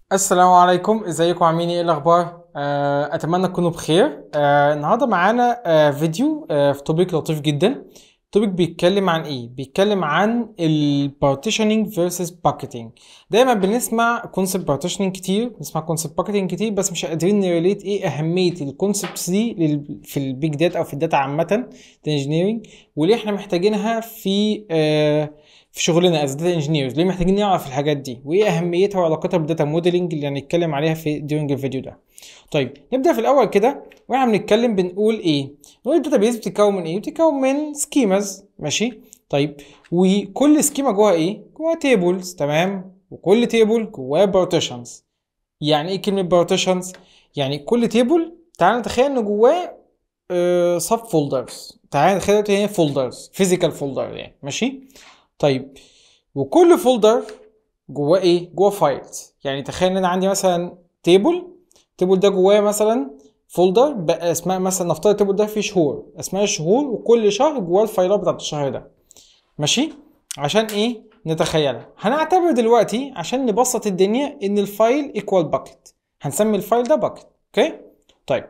السلام عليكم ازيكم عاملين ايه الاخبار آه، اتمنى تكونوا بخير آه، النهارده معانا آه، فيديو آه، في توبيك لطيف جدا توبيك بيتكلم عن ايه بيتكلم عن البارتيشنينج فيرسز باكيتنج دايما بنسمع كونسبت بارتيشنينج كتير بنسمع كونسبت باكيتنج كتير بس مش قادرين نريليت ايه اهميه الكونسبتس دي لل- في البيج داتا او في الداتا عامه انجينيرنج وليه احنا محتاجينها في آه في شغلنا از داتا انجينيرز ليه محتاجين نعرف الحاجات دي وايه اهميتها وعلاقتها بالداتا موديلنج اللي هنتكلم عليها في during الفيديو ده طيب نبدا في الاول كده واحنا بنتكلم بنقول ايه نقول الداتابيز بتتكون من ايه بتتكون من سكيماز ماشي طيب وكل سكيما جواها ايه جواها تيبلز تمام وكل تيبل جواه بارتيشنز يعني ايه كلمه بارتيشنز يعني كل تيبل تعال نتخيل ان جواه سب فولدرز تعال نتخيل دلوقتي هي فولدرز فيزيكال فولدر يعني ماشي طيب وكل فولدر جواه ايه جواه فايلز يعني تخيل ان انا عندي مثلا تيبل التيبل ده جواه مثلا فولدر بقى اسماء مثلا نفترض التيبل ده فيه شهور اسماء الشهور وكل شهر جواه الفايلات بتاعت الشهر ده ماشي عشان ايه نتخيلها هنعتبر دلوقتي عشان نبسط الدنيا ان الفايل ايكوال باكت هنسمي الفايل ده باكت اوكي طيب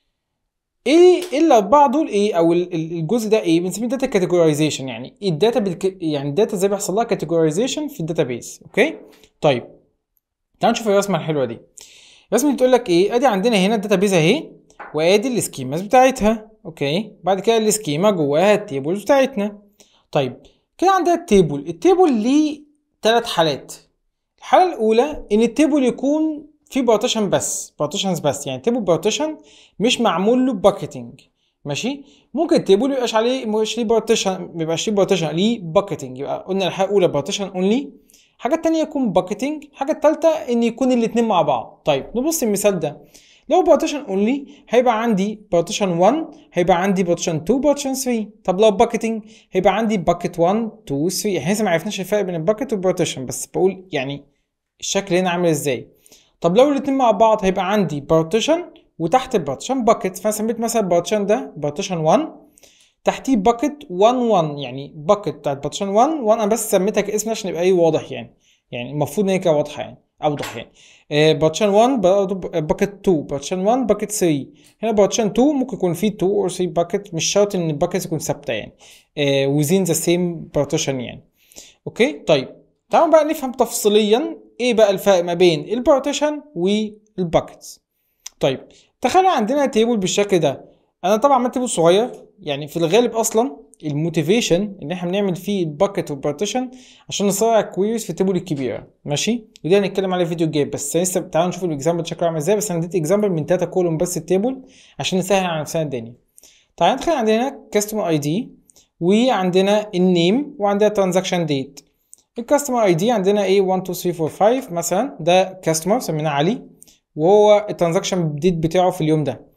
ايه ايه الاربعه دول ايه او ال- ال- الجزء ده ايه بنسميه داتا كاتيجورايزيشن يعني الداتا بالك... يعني الداتا ازاي بيحصل لها كاتيجورايزيشن في الداتابيس اوكي طيب تعال نشوف الرسمه الحلوه دي الرسمه بتقول لك ايه ادي عندنا هنا الداتابيز اهي وادي السكيماز بتاعتها اوكي بعد كده السكيما جواها التيبلز بتاعتنا طيب كده عندنا التيبل التيبل ليه ثلاث حالات الحاله الاولى ان التيبل يكون فيه بارتيشن بس بارتيشنز بس يعني تيبل بارتيشن مش معمول له باكيتنج ماشي ممكن التيبل ميبقاش عليه مش ليه بارتيشن ميبقاش ليه بارتيشن ليه باكيتنج يبقى قلنا الحاله الاولى بارتيشن اونلي الحاجه التانية يكون باكيتنج الحاجه التالتة ان يكون الاتنين مع بعض طيب نبص المثال ده لو بارتيشن اونلي هيبقى عندي بارتيشن 1 هيبقى عندي بارتيشن 2 بارتيشن 3 طب لو باكيتنج هيبقى عندي باكيت 1 2 3 احنا لسه ما عرفناش الفرق بين الباكيت والبارتيشن بس بقول يعني الشكل هنا عامل ازاي طب لو الاتنين مع بعض هيبقى عندي بارتيشن وتحت البارتيشن باكيت فانا سميت مثلا البارتيشن ده بارتيشن 1 تحتيه باكيت 1 1 يعني باكيت بتاعت بارتيشن 1 وانا بس سميتها كاسم عشان يبقى ايه واضح يعني يعني المفروض ان هي كده واضحه يعني اوضح يعني آه بارتيشن 1 برضه باكيت 2 بارتيشن 1 باكيت 3 هنا بارتيشن 2 ممكن يكون فيه 2 او 3 باكيت مش شرط ان الباكيت يكون ثابته يعني آه within the same partition يعني اوكي طيب تعالوا بقى نفهم تفصيليا ايه بقى الفرق ما بين البارتيشن والباكيتس طيب تخيل عندنا تيبل بالشكل ده انا طبعا عملت تيبل صغير يعني في الغالب اصلا الموتيفيشن ان احنا بنعمل فيه الباكيت والبارتيشن عشان نسرع الكويريز في التيبل الكبيره ماشي ودي هنتكلم عليه فيديو جاي بس لسه تعالوا نشوف الاكزامبل شكله عامل ازاي بس انا اديت اكزامبل من 3 كولوم بس التيبل عشان نسهل على نفسنا الدنيا تعالى ندخل عندنا كاستمر اي دي وعندنا النيم وعندنا ترانزاكشن ديت الكاستمر اي دي عندنا ايه 1 2 3 4 5 مثلا ده كاستمر سميناه علي وهو الترانزاكشن ديت بتاعه في اليوم ده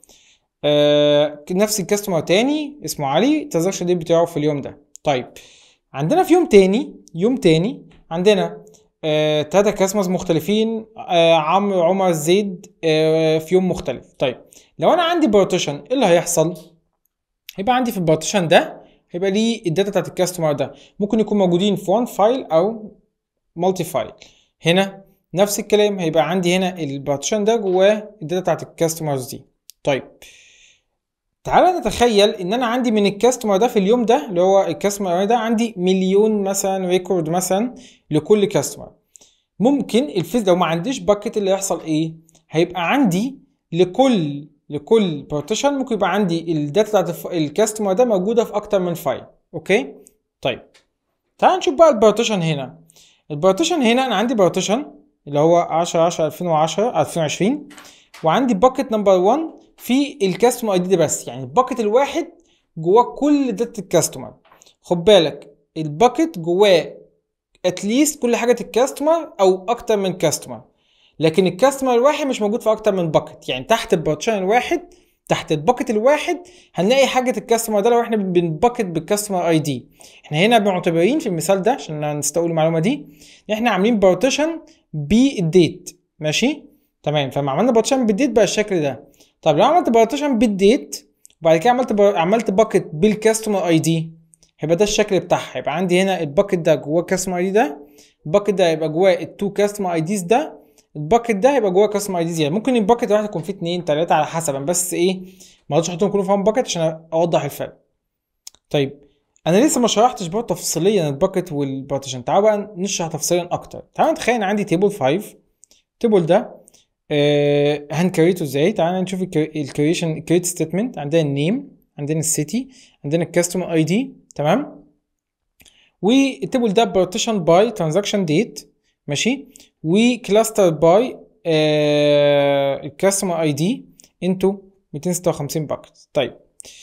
آه نفس الكاستمر تاني اسمه علي الترانزاكشن ديت بتاعه في اليوم ده طيب عندنا في يوم تاني يوم تاني عندنا آه تلاتة كاستمرز مختلفين آه عمرو عمر زيد آه في يوم مختلف طيب لو انا عندي بارتيشن ايه اللي هيحصل هيبقى عندي في البارتيشن ده هيبقى ليه الداتا بتاعت الكاستمر ده ممكن يكون موجودين في وان فايل او مالتي فايل هنا نفس الكلام هيبقى عندي هنا البارتيشن ده جواه الداتا بتاعت الكاستمرز دي طيب تعالى نتخيل ان انا عندي من الكاستمر ده في اليوم ده اللي هو الكاستمر ده عندي مليون مثلا ريكورد مثلا لكل كاستمر ممكن الفيز لو ما عنديش باكيت اللي هيحصل ايه هيبقى عندي لكل لكل بارتيشن ممكن يبقى عندي الداتا بتاعت الف- الكاستمر ده موجوده في اكتر من فايل اوكي طيب تعال نشوف بقى البارتيشن هنا البارتيشن هنا انا عندي بارتيشن اللي هو 10 10 2010 2020 وعندي باكيت نمبر 1 في الكاستمر اي دي بس يعني الباكيت الواحد جواه كل داتا الكاستمر خد بالك الباكيت جواه اتليست كل حاجه الكاستمر او اكتر من كاستمر لكن الكاستمر الواحد مش موجود في اكتر من باكيت يعني تحت البارتيشن الواحد تحت الباكيت الواحد هنلاقي حاجه الكاستمر ده لو احنا بنباكيت بالكاستمر اي دي احنا هنا معتبرين في المثال ده عشان نستقبل المعلومه دي ان احنا عاملين بارتيشن بالديت ماشي تمام فلما عملنا بارتيشن بالديت بقى الشكل ده طب لو عملت بارتيشن بالديت وبعد كده عملت بار... عملت باكيت بالكاستمر اي دي هيبقى ده الشكل بتاعها هيبقى عندي هنا الباكيت ده جواه الكاستمر اي دي ده الباكيت ده هيبقى جواه التو كاستمر اي ديز ده الباكت ده هيبقى جوه كاستمر اي دي زياده ممكن الباكت واحد يكون فيه اتنين تلاته على حسب أنا بس ايه ما رضيتش احطهم كلهم في وان باكت عشان اوضح الفرق طيب انا لسه ما شرحتش برضه تفصيليا الباكت والبارتيشن تعالوا بقى نشرح تفصيليا اكتر تعالوا نتخيل ان عندي تيبل 5 التيبل ده آه هنكريته ازاي تعالوا نشوف الكريشن كريت ستيتمنت عندنا النيم عندنا السيتي عندنا الكاستمر اي دي تمام والتيبل ده بارتيشن باي ترانزاكشن ديت ماشي وكلاستر باي الكاستمر اي دي انتو 256 باكت طيب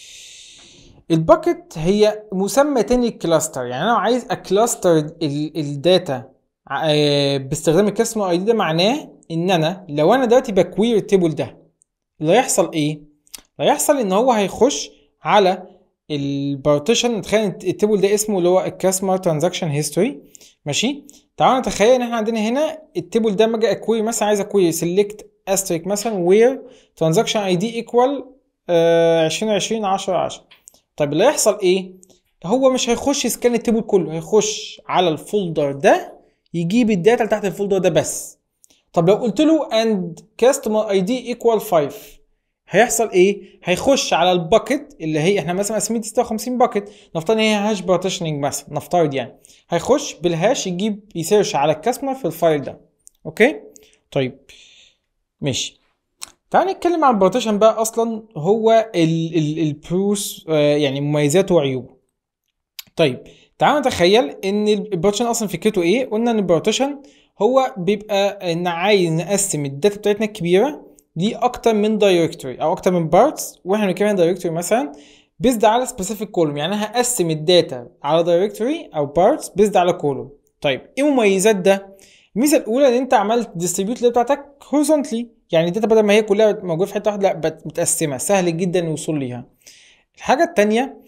الباكت هي مسمى تاني الكلاستر يعني انا عايز اكلاستر الداتا آه، باستخدام الكاستمر اي دي ده معناه ان انا لو انا دلوقتي بكوير التيبل ده اللي هيحصل ايه اللي هيحصل ان هو هيخش على البارتيشن نتخيل التيبل ده اسمه اللي هو الكاستمر ترانزاكشن هيستوري ماشي تعالوا نتخيل ان احنا عندنا هنا التيبل ده لما اجي اكوير مثلا عايز اكوير سيلكت استريك مثلا وير ترانزاكشن اي دي ايكوال 2020 10 10 طيب اللي هيحصل ايه هو مش هيخش يسكان التيبل كله هيخش على الفولدر ده يجيب الداتا اللي تحت الفولدر ده بس طب لو قلت له and customer id equal 5 هيحصل ايه؟ هيخش على الباكت اللي هي احنا مثلا قاسمين 56 باكت نفترض ان هي هاش بارتيشننج مثلا نفترض يعني هيخش بالهاش يجيب يسيرش على الكاستمر في الفايل ده اوكي؟ طيب ماشي تعال نتكلم عن البارتيشن بقى اصلا هو البروس يعني مميزاته وعيوبه طيب تعال نتخيل ان البارتيشن اصلا فكرته ايه قلنا ان البارتيشن هو بيبقى ان عايز نقسم الداتا بتاعتنا الكبيره دي اكتر من دايركتوري او اكتر من بارتس واحنا بنتكلم عن دايركتوري مثلا بيزد على سبيسيفيك كولوم يعني انا هقسم الداتا على دايركتوري او بارتس بيزد على كولوم طيب ايه مميزات ده الميزه الاولى ان انت عملت ديستريبيوت بتاعتك هورزونتلي يعني الداتا بدل ما هي كلها موجوده في حته واحده لا بت- متقسمه سهل جدا الوصول ليها الحاجه الثانيه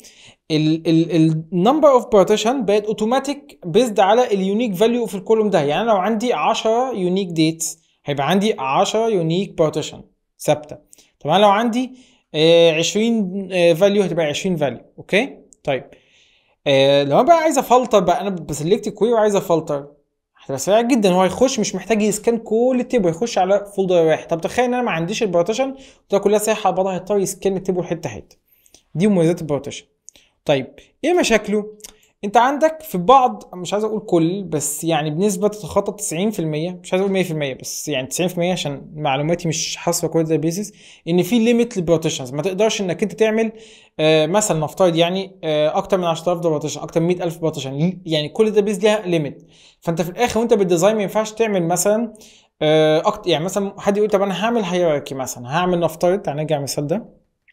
النمبر اوف بارتيشن بقت اوتوماتيك بيزد على اليونيك فاليو في الكولوم ده يعني أنا لو عندي 10 يونيك ديتس هيبقى عندي 10 يونيك بارتيشن ثابته طب انا لو عندي آه، 20 فاليو هتبقى 20 فاليو اوكي طيب آه، لو انا بقى عايز افلتر بقى انا بسلكت كويري وعايز افلتر هتبقى سريع جدا هو هيخش مش محتاج يسكان كل التيبل يخش على فولدر واحد طب تخيل ان انا ما عنديش البارتيشن وده كلها سايحه على بعضها هيضطر يسكان التيبل حته حته دي مميزات البارتيشن طيب ايه مشاكله انت عندك في بعض مش عايز اقول كل بس يعني بنسبه تتخطى 90% مش عايز اقول 100% بس يعني 90% عشان معلوماتي مش حاصره كل ده بيزنس ان في ليميت للبارتيشنز ما تقدرش انك انت تعمل آه مثلا نفترض يعني آه اكتر من 10000 بارتيشن اكتر من 100000 بارتيشن يعني كل ده بيز ليها ليميت فانت في الاخر وانت بالديزاين ما ينفعش تعمل مثلا آه أكتر يعني مثلا حد يقول طب انا هعمل هيراركي مثلا هعمل نفترض تعالى نرجع المثال ده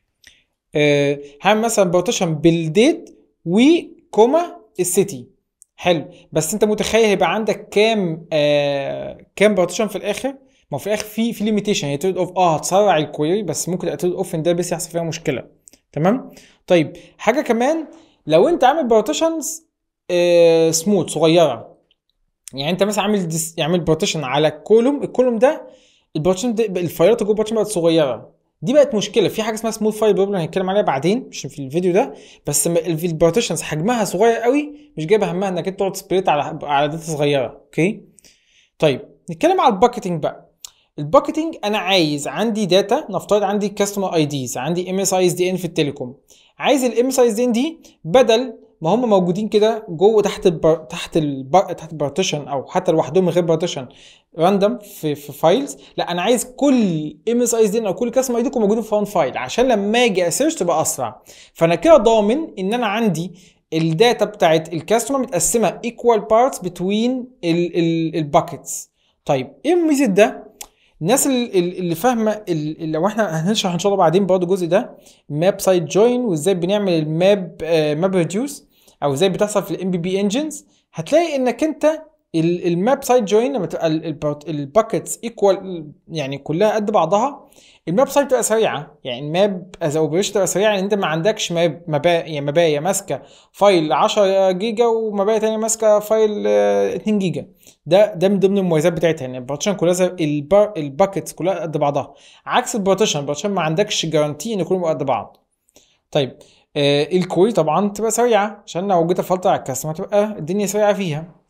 آه هعمل مثلا بارتيشن بالديت وكوما السيتي حلو بس انت متخيل هيبقى عندك كام آه كام بارتيشن في الاخر ما هو في الاخر في في ليميتيشن هي تريد اوف اه هتسرع الكويري بس ممكن تريد اوف ان ده بس يحصل فيها مشكله تمام طيب حاجه كمان لو انت عامل بارتيشنز آه سموث صغيره يعني انت مثلا عامل ديس عامل بارتيشن على كولوم الكولوم ده البارتيشن ده الفايلات جوه البارتيشن بقت صغيره دي بقت مشكله في حاجه اسمها سمول فايل بروبلم هنتكلم عليها بعدين مش في الفيديو ده بس م- الف- البارتيشنز حجمها صغير قوي مش جايبه همها انك انت تقعد سبريت على على داتا صغيره اوكي طيب نتكلم على الباكيتنج بقى الباكيتنج انا عايز عندي داتا نفترض عندي كاستمر اي ديز عندي ام اس اي اس دي ان في التليكوم عايز الام اس اي اس دي ان دي بدل ما هم موجودين كده جوه تحت البر... تحت البر... تحت البارتيشن او حتى لوحدهم من غير بارتيشن راندوم في في فايلز لا انا عايز كل ام اس اي اس دي او كل كاستمر اي دي يكون موجودين في وان فايل عشان لما اجي اسيرش تبقى اسرع فانا كده ضامن ان انا عندي الداتا بتاعت الكاستمر متقسمه ايكوال بارتس بتوين الباكيتس طيب ايه ميزه ده الناس ال- ال- اللي فاهمه ال- ال- لو احنا هنشرح ان شاء الله بعدين برضه الجزء ده ماب سايت جوين وازاي بنعمل الماب ماب ريديوس او ازاي بتحصل في الام بي بي انجنز هتلاقي انك انت الماب سايت جوين لما تبقى الباكيتس ايكوال يعني كلها قد بعضها الماب سايت بتبقى سريعه يعني الماب از اوبريشن تبقى سريعه لان انت ما عندكش ماب مبايا يعني مبايا ماسكه فايل 10 جيجا ومبايا تانية ماسكه فايل آه، 2 جيجا ده ده من ضمن المميزات بتاعتها ان البارتيشن كلها زي البار الباكيتس كلها قد بعضها عكس البارتيشن البارتيشن ما عندكش جارانتي ان كلهم قد بعض طيب آه الكوي طبعا تبقى سريعه عشان لو جيت افلتر على الكاستمر تبقى الدنيا سريعه فيها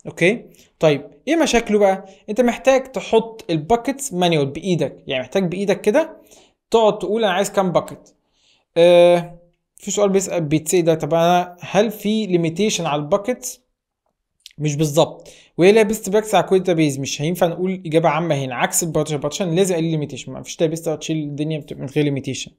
اوكي طيب ايه مشاكله بقى انت محتاج تحط الباكتس مانيوال بايدك يعني محتاج بايدك كده تقعد تقول انا عايز كام باكت آه في سؤال بيسال بيتسال ده طب انا هل في ليميتيشن على الباكتس مش بالظبط وهي ليها بيست براكتس على كل داتابيز مش هينفع نقول اجابه عامه هنا عكس البارتيشن البارتيشن لازم يبقى ليه ليميتيشن ما فيش داتابيز تشيل الدنيا من غير ليميتيشن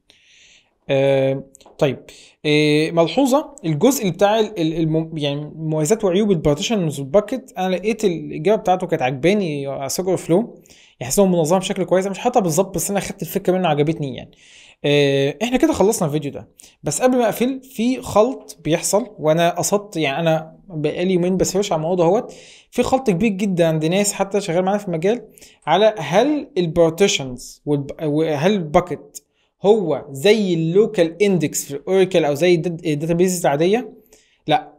آه طيب آه ملحوظه الجزء بتاع ال- ال- الم... يعني مميزات وعيوب البارتيشن والباكت انا لقيت الاجابه بتاعته كانت عجباني على ساجر فلو يحس انه منظم بشكل كويس أنا مش حاطها بالظبط بس انا خدت الفكره منه عجبتني يعني آه، احنا كده خلصنا الفيديو ده بس قبل ما اقفل في خلط بيحصل وانا قصدت يعني انا بقالي يومين بسيرش على الموضوع دوت في خلط كبير جدا عند ناس حتى شغال معانا في المجال على هل البارتيشنز وهل الباكت هو زي اللوكال اندكس في الاوراكل او زي الداتابيز العاديه لا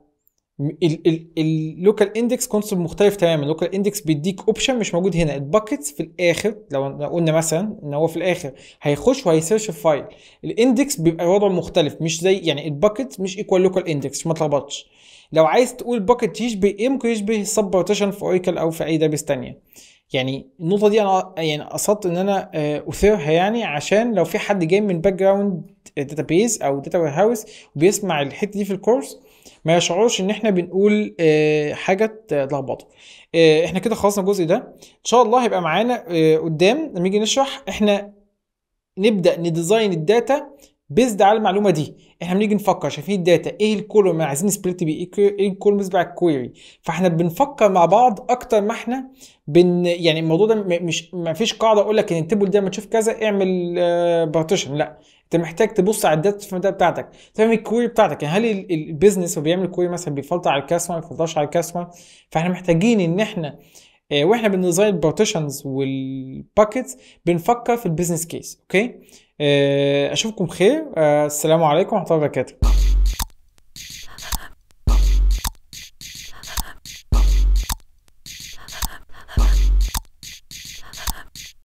اللوكال اندكس كونسبت مختلف تماما اللوكال اندكس بيديك اوبشن مش موجود هنا الباكتس في الاخر لو لو قلنا مثلا ان هو في الاخر هيخش وهيسيرش الفايل الاندكس بيبقى وضعه مختلف مش زي يعني الباكت مش ايكوال لوكال اندكس ما تلخبطش لو عايز تقول باكت يشبه ايه ممكن يشبه السب بارتيشن في اوراكل او في اي داتابيس تانية يعني النقطه دي انا يعني قصدت ان انا آه، اثيرها يعني عشان لو في حد جاي من باك جراوند داتابيز او داتا وير هاوس وبيسمع الحته دي في الكورس ما يشعرش ان احنا بنقول آه، حاجه تلخبطه آه، احنا كده خلصنا الجزء ده ان شاء الله هيبقى معانا آه، قدام لما نيجي نشرح احنا نبدا نديزاين الداتا بيزد على المعلومه دي احنا بنيجي نفكر شايفين الداتا ايه الكولوم اللي عايزين سبليت بيه ايه ايه الكولوم بتاع الكويري فاحنا بنفكر مع بعض اكتر ما احنا بن يعني الموضوع ده م- مش ما فيش قاعده اقول لك ان التيبل ده لما تشوف كذا اعمل بارتيشن لا انت محتاج تبص على الداتا في الداتا بتاعتك تفهم الكويري بتاعتك يعني هل ال- ال- البيزنس هو بيعمل كويري مثلا بيفلتر على الكاستمر ما بيفلترش على الكاستمر فاحنا محتاجين ان احنا آه، واحنا بنديزاين البارتيشنز والباكيتس بنفكر في البيزنس كيس اوكي آه، اشوفكم بخير آه، السلام عليكم ورحمه الله وبركاته